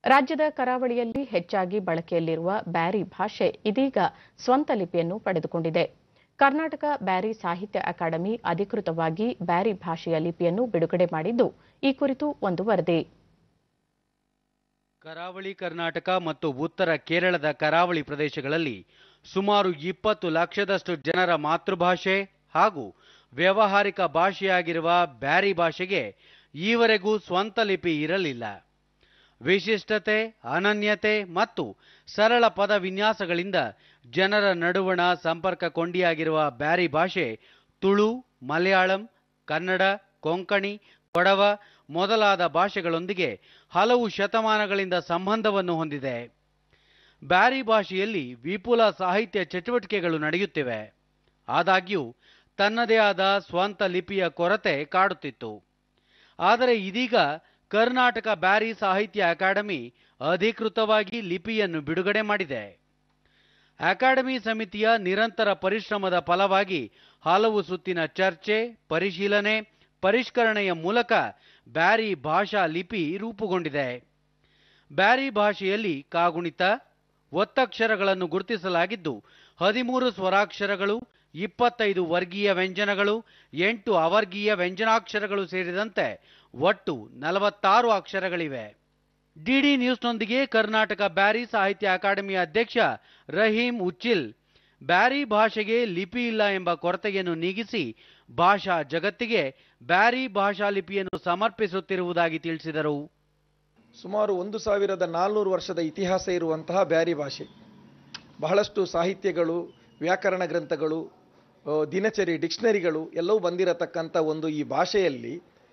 ರಾಜ್ಯದ ಕರಾವಳಿಯಲ್ಲಿ ಹೆಚ್ಚಾಗಿ ಬಳಕೆಯಲ್ಲಿರುವ ಬ್ಯಾರಿ ಭಾಷೆ ಇದೀಗ ಸ್ವಂತ ಲಿಪಿಯನ್ನು ಪಡೆದುಕೊಂಡಿದೆ ಕರ್ನಾಟಕ ಬ್ಯಾರಿ ಸಾಹಿತ್ಯ ಅಕಾಡೆಮಿ ಅಧಿಕೃತವಾಗಿ ಬ್ಯಾರಿ ಭಾಷೆಯ ಲಿಪಿಯನ್ನು ಬಿಡುಗಡೆ ಮಾಡಿದ್ದು ಈ ಕುರಿತು ಒಂದು ವರದಿ ಕರಾವಳಿ ಕರ್ನಾಟಕ ಮತ್ತು ಉತ್ತರ ಕೇರಳದ ಕರಾವಳಿ ಪ್ರದೇಶಗಳಲ್ಲಿ ಸುಮಾರು ಇಪ್ಪತ್ತು ಲಕ್ಷದಷ್ಟು ಜನರ ಮಾತೃಭಾಷೆ ಹಾಗೂ ವ್ಯಾವಹಾರಿಕ ಭಾಷೆಯಾಗಿರುವ ಬ್ಯಾರಿ ಭಾಷೆಗೆ ಈವರೆಗೂ ಸ್ವಂತ ಲಿಪಿ ಇರಲಿಲ್ಲ ವಿಶಿಷ್ಟತೆ ಅನನ್ಯತೆ ಮತ್ತು ಸರಳ ಪದ ವಿನ್ಯಾಸಗಳಿಂದ ಜನರ ನಡುವಣ ಸಂಪರ್ಕ ಕೊಂಡಿಯಾಗಿರುವ ಬ್ಯಾರಿ ಭಾಷೆ ತುಳು ಮಲಯಾಳಂ ಕನ್ನಡ ಕೊಂಕಣಿ ಕೊಡವ ಮೊದಲಾದ ಭಾಷೆಗಳೊಂದಿಗೆ ಹಲವು ಶತಮಾನಗಳಿಂದ ಸಂಬಂಧವನ್ನು ಹೊಂದಿದೆ ಬ್ಯಾರಿ ಭಾಷೆಯಲ್ಲಿ ವಿಪುಲ ಸಾಹಿತ್ಯ ಚಟುವಟಿಕೆಗಳು ನಡೆಯುತ್ತಿವೆ ಆದಾಗ್ಯೂ ತನ್ನದೇ ಆದ ಸ್ವಂತ ಲಿಪಿಯ ಕೊರತೆ ಕಾಡುತ್ತಿತ್ತು ಆದರೆ ಇದೀಗ ಕರ್ನಾಟಕ ಬ್ಯಾರಿ ಸಾಹಿತ್ಯ ಅಕಾಡೆಮಿ ಅಧಿಕೃತವಾಗಿ ಲಿಪಿಯನ್ನು ಬಿಡುಗಡೆ ಮಾಡಿದೆ ಅಕಾಡೆಮಿ ಸಮಿತಿಯ ನಿರಂತರ ಪರಿಶ್ರಮದ ಫಲವಾಗಿ ಹಲವು ಸುತ್ತಿನ ಚರ್ಚೆ ಪರಿಶೀಲನೆ ಪರಿಷ್ಕರಣೆಯ ಮೂಲಕ ಬ್ಯಾರಿ ಭಾಷಾ ಲಿಪಿ ರೂಪುಗೊಂಡಿದೆ ಬ್ಯಾರಿ ಭಾಷೆಯಲ್ಲಿ ಕಾಗುಣಿತ ಒತ್ತಕ್ಷರಗಳನ್ನು ಗುರುತಿಸಲಾಗಿದ್ದು ಹದಿಮೂರು ಸ್ವರಾಕ್ಷರಗಳು ಇಪ್ಪತ್ತೈದು ವರ್ಗೀಯ ವ್ಯಂಜನಗಳು ಎಂಟು ಅವರ್ಗೀಯ ವ್ಯಂಜನಾಕ್ಷರಗಳು ಸೇರಿದಂತೆ ಒಟ್ಟು ನಲವತ್ತಾರು ಅಕ್ಷರಗಳಿವೆ ಡಿಡಿ ನ್ಯೂಸ್ನೊಂದಿಗೆ ಕರ್ನಾಟಕ ಬ್ಯಾರಿ ಸಾಹಿತ್ಯ ಅಕಾಡೆಮಿಯ ಅಧ್ಯಕ್ಷ ರಹೀಂ ಉಚ್ಚಿಲ್ ಬ್ಯಾರಿ ಭಾಷೆಗೆ ಲಿಪಿ ಇಲ್ಲ ಎಂಬ ಕೊರತೆಯನ್ನು ನೀಗಿಸಿ ಭಾಷಾ ಜಗತ್ತಿಗೆ ಬ್ಯಾರಿ ಭಾಷಾ ಲಿಪಿಯನ್ನು ಸಮರ್ಪಿಸುತ್ತಿರುವುದಾಗಿ ತಿಳಿಸಿದರು ಸುಮಾರು ಒಂದು ಸಾವಿರದ ನಾಲ್ನೂರು ವರ್ಷದ ಇತಿಹಾಸ ಇರುವಂತಹ ಬ್ಯಾರಿ ಭಾಷೆ ಬಹಳಷ್ಟು ಸಾಹಿತ್ಯಗಳು ವ್ಯಾಕರಣ ಗ್ರಂಥಗಳು ಆ, ದಿನಚರಿ ಡಿಕ್ಷನರಿಗಳು ಎಲ್ಲವೂ ಬಂದಿರತಕ್ಕಂಥ ಒಂದು ಈ ಭಾಷೆಯಲ್ಲಿ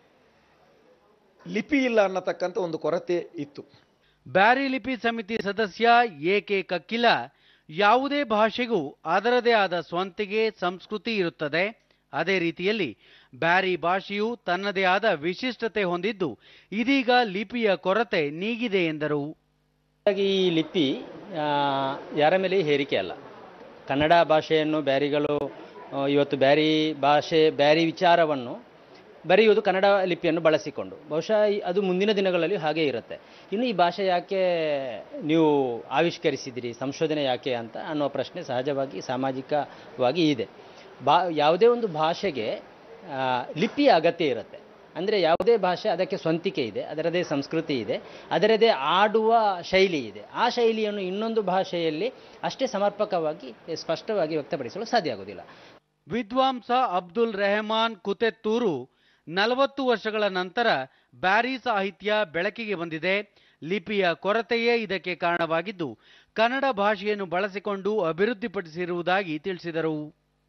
ಲಿಪಿ ಇಲ್ಲ ಅನ್ನತಕ್ಕಂಥ ಒಂದು ಕೊರತೆ ಇತ್ತು ಬ್ಯಾರಿ ಲಿಪಿ ಸಮಿತಿ ಸದಸ್ಯ ಎ ಕೆ ಕಕ್ಕಿಲ ಯಾವುದೇ ಭಾಷೆಗೂ ಅದರದೇ ಆದ ಸ್ವಂತಿಗೆ ಸಂಸ್ಕೃತಿ ಇರುತ್ತದೆ ಅದೇ ರೀತಿಯಲ್ಲಿ ಬ್ಯಾರಿ ಭಾಷೆಯು ತನ್ನದೇ ಆದ ವಿಶಿಷ್ಟತೆ ಹೊಂದಿದ್ದು ಇದೀಗ ಲಿಪಿಯ ಕೊರತೆ ನೀಗಿದೆ ಎಂದರು ಹಾಗಾಗಿ ಈ ಲಿಪಿ ಆ, ಯಾರ ಮೇಲೆ ಹೇರಿಕೆ ಅಲ್ಲ ಕನ್ನಡ ಭಾಷೆಯನ್ನು ಬ್ಯಾರಿಗಳು ಆ, ಇವತ್ತು ಬ್ಯಾರಿ ಭಾಷೆ ಬ್ಯಾರಿ ವಿಚಾರವನ್ನು ಬರೆಯುವುದು ಕನ್ನಡ ಲಿಪಿಯನ್ನು ಬಳಸಿಕೊಂಡು ಬಹುಶಃ ಈ- ಅದು ಮುಂದಿನ ದಿನಗಳಲ್ಲಿ ಹಾಗೇ ಇರುತ್ತೆ ಇನ್ನು ಈ ಭಾಷೆ ಯಾಕೆ ನೀವು ಆವಿಷ್ಕರಿಸಿದಿರಿ ಸಂಶೋಧನೆ ಯಾಕೆ ಅಂತ ಅನ್ನೋ ಪ್ರಶ್ನೆ ಸಹಜವಾಗಿ ಸಾಮಾಜಿಕವಾಗಿ ಇದೆ ಬಾ ಯಾವುದೇ ಒಂದು ಭಾಷೆಗೆ ಆ, ಲಿಪಿಯ ಅಗತ್ಯ ಇರುತ್ತೆ ಅಂದರೆ ಯಾವುದೇ ಭಾಷೆ ಅದಕ್ಕೆ ಸ್ವಂತಿಕೆ ಇದೆ ಅದರದೇ ಸಂಸ್ಕೃತಿ ಇದೆ ಅದರದೇ ಆಡುವ ಶೈಲಿ ಇದೆ ಆ ಶೈಲಿಯನ್ನು ಇನ್ನೊಂದು ಭಾಷೆಯಲ್ಲಿ ಅಷ್ಟೇ ಸಮರ್ಪಕವಾಗಿ ಸ್ಪಷ್ಟವಾಗಿ ವ್ಯಕ್ತಪಡಿಸಲು ಸಾಧ್ಯ ಆಗೋದಿಲ್ಲ ವಿದ್ವಾಂಸ ಅಬ್ದುಲ್ ರೆಹಮಾನ್ ಕುತೆತ್ತೂರು ನಲವತ್ತು ವರ್ಷಗಳ ನಂತರ ಬ್ಯಾರಿ ಸಾಹಿತ್ಯ ಬೆಳಕಿಗೆ ಬಂದಿದೆ ಲಿಪಿಯ ಕೊರತೆಯೇ ಇದಕ್ಕೆ ಕಾರಣವಾಗಿದ್ದು ಕನ್ನಡ ಭಾಷೆಯನ್ನು ಬಳಸಿಕೊಂಡು ಅಭಿವೃದ್ಧಿಪಡಿಸಿರುವುದಾಗಿ ತಿಳಿಸಿದರು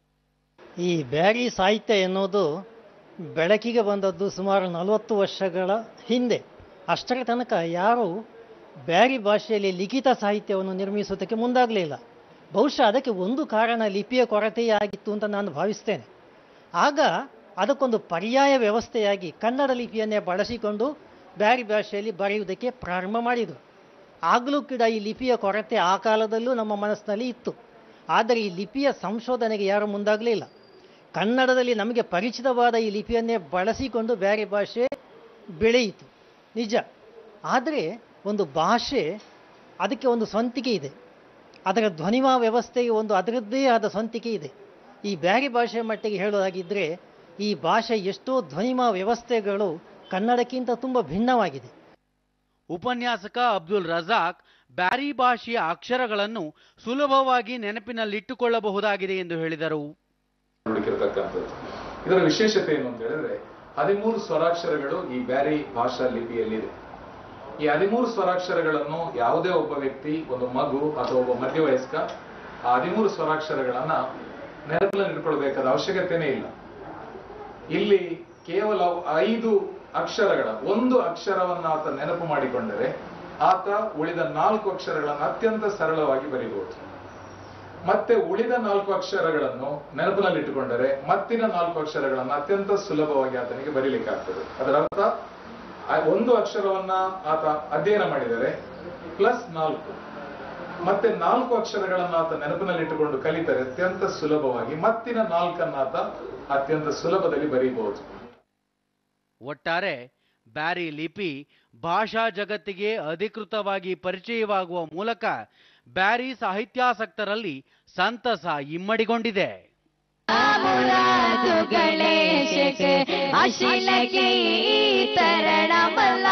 ಈ ಬ್ಯಾರಿ ಸಾಹಿತ್ಯ ಎನ್ನುವುದು ಬೆಳಕಿಗೆ ಬಂದದ್ದು ಸುಮಾರು ನಲವತ್ತು ವರ್ಷಗಳ ಹಿಂದೆ ಅಷ್ಟರ ತನಕ ಯಾರೂ ಬ್ಯಾರಿ ಭಾಷೆಯಲ್ಲಿ ಲಿಖಿತ ಸಾಹಿತ್ಯವನ್ನು ನಿರ್ಮಿಸುವುದಕ್ಕೆ ಮುಂದಾಗಲಿಲ್ಲ ಬಹುಶಃ ಅದಕ್ಕೆ ಒಂದು ಕಾರಣ ಲಿಪಿಯ ಕೊರತೆಯೇ ಆಗಿತ್ತು ಅಂತ ನಾನು ಭಾವಿಸ್ತೇನೆ ಆಗ ಅದಕ್ಕೊಂದು ಪರ್ಯಾಯ ವ್ಯವಸ್ಥೆಯಾಗಿ ಕನ್ನಡ ಲಿಪಿಯನ್ನೇ ಬಳಸಿಕೊಂಡು ಬ್ಯಾರಿ ಭಾಷೆಯಲ್ಲಿ ಬರೆಯುವುದಕ್ಕೆ ಪ್ರಾರಂಭ ಮಾಡಿದರು ಆಗಲೂ ಕೂಡ ಈ ಲಿಪಿಯ ಕೊರತೆ ಆ ಕಾಲದಲ್ಲೂ ನಮ್ಮ ಮನಸ್ಸಿನಲ್ಲಿ ಇತ್ತು ಆದರೆ ಈ ಲಿಪಿಯ ಸಂಶೋಧನೆಗೆ ಯಾರೂ ಮುಂದಾಗಲಿಲ್ಲ ಕನ್ನಡದಲ್ಲಿ ನಮಗೆ ಪರಿಚಿತವಾದ ಈ ಲಿಪಿಯನ್ನೇ ಬಳಸಿಕೊಂಡು ಬೇರೆ ಭಾಷೆ ಬೆಳೆಯಿತು ನಿಜ ಆದರೆ ಒಂದು ಭಾಷೆ ಅದಕ್ಕೆ ಒಂದು ಸ್ವಂತಿಕೆ ಇದೆ ಅದರ ಧ್ವನಿಮಾ ವ್ಯವಸ್ಥೆಗೆ ಒಂದು ಅದರದ್ದೇ ಆದ ಸ್ವಂತಿಕೆ ಇದೆ ಈ ಬ್ಯಾರಿ ಭಾಷೆ ಮಟ್ಟಿಗೆ ಹೇಳೋದಾಗಿದ್ದರೆ ಈ ಭಾಷೆ ಎಷ್ಟೋ ಧ್ವನಿಮಾ ವ್ಯವಸ್ಥೆಗಳು ಕನ್ನಡಕ್ಕಿಂತ ತುಂಬ ಭಿನ್ನವಾಗಿದೆ ಉಪನ್ಯಾಸಕ ಅಬ್ದುಲ್ ರಜಾಕ್ ಬ್ಯಾರಿ ಭಾಷೆಯ ಅಕ್ಷರಗಳನ್ನು ಸುಲಭವಾಗಿ ನೆನಪಿನಲ್ಲಿಟ್ಟುಕೊಳ್ಳಬಹುದಾಗಿದೆ ಎಂದು ಹೇಳಿದರು ಹುಡುಕಿರತಕ್ಕಂಥದ್ದು ಇದರ ವಿಶೇಷತೆ ಏನು ಅಂತ ಹೇಳಿದ್ರೆ ಹದಿಮೂರು ಸ್ವರಾಕ್ಷರಗಳು ಈ ಬ್ಯಾರಿ ಭಾಷಾ ಲಿಪಿಯಲ್ಲಿದೆ ಈ ಹದಿಮೂರು ಸ್ವರಾಕ್ಷರಗಳನ್ನು ಯಾವುದೇ ಒಬ್ಬ ವ್ಯಕ್ತಿ ಒಂದು ಮಗು ಅಥವಾ ಒಬ್ಬ ಮಧ್ಯವಯಸ್ಕ ಆ ಹದಿಮೂರು ಸ್ವರಾಕ್ಷರಗಳನ್ನ ನೆನಪಿನಲ್ಲಿ ಇಟ್ಕೊಳ್ಬೇಕಾದ ಅವಶ್ಯಕತೆನೇ ಇಲ್ಲ ಇಲ್ಲಿ ಕೇವಲ ಐದು ಅಕ್ಷರಗಳ ಒಂದು ಅಕ್ಷರವನ್ನ ಆತ ನೆನಪು ಮಾಡಿಕೊಂಡರೆ ಆತ ಉಳಿದ ನಾಲ್ಕು ಅಕ್ಷರಗಳನ್ನು ಅತ್ಯಂತ ಸರಳವಾಗಿ ಬರೀಬಹುದು ಮತ್ತೆ ಉಳಿದ ನಾಲ್ಕು ಅಕ್ಷರಗಳನ್ನು ನೆನಪಿನಲ್ಲಿಟ್ಟುಕೊಂಡರೆ ಮತ್ತಿನ ನಾಲ್ಕು ಅಕ್ಷರಗಳನ್ನು ಅತ್ಯಂತ ಸುಲಭವಾಗಿ ಆತನಿಗೆ ಬರೀಲಿಕ್ಕೆ ಆಗ್ತದೆ ಅದರ ಅರ್ಥ ಆ ಒಂದು ಅಕ್ಷರವನ್ನ ಆತ ಅಧ್ಯಯನ ಮಾಡಿದರೆ ಪ್ಲಸ್ ನಾಲ್ಕು ಮತ್ತೆ ನಾಲ್ಕು ಅಕ್ಷರಗಳನ್ನ ಆತ ನೆನಪಿನಲ್ಲಿಟ್ಟುಕೊಂಡು ಕಲಿತರೆ ಅತ್ಯಂತ ಸುಲಭವಾಗಿ ಮತ್ತಿನ ನಾಲ್ಕನ್ನ ಆತ ಅತ್ಯಂತ ಸುಲಭದಲ್ಲಿ ಬರೀಬಹುದು ಒಟ್ಟಾರೆ ಬ್ಯಾರಿ ಲಿಪಿ ಭಾಷಾ ಜಗತ್ತಿಗೆ ಅಧಿಕೃತವಾಗಿ ಪರಿಚಯವಾಗುವ ಮೂಲಕ ಬ್ಯಾರಿ ಸಾಹಿತ್ಯಾಸಕ್ತರಲ್ಲಿ ಸಂತಸ ಇಮ್ಮಡಿಗೊಂಡಿದೆ ಮುರಾದು ಗಣೇಶಕ್ಕೆ ಅಶಿಲಗೆ ಈ ತರಣ ಮಲ್ಲ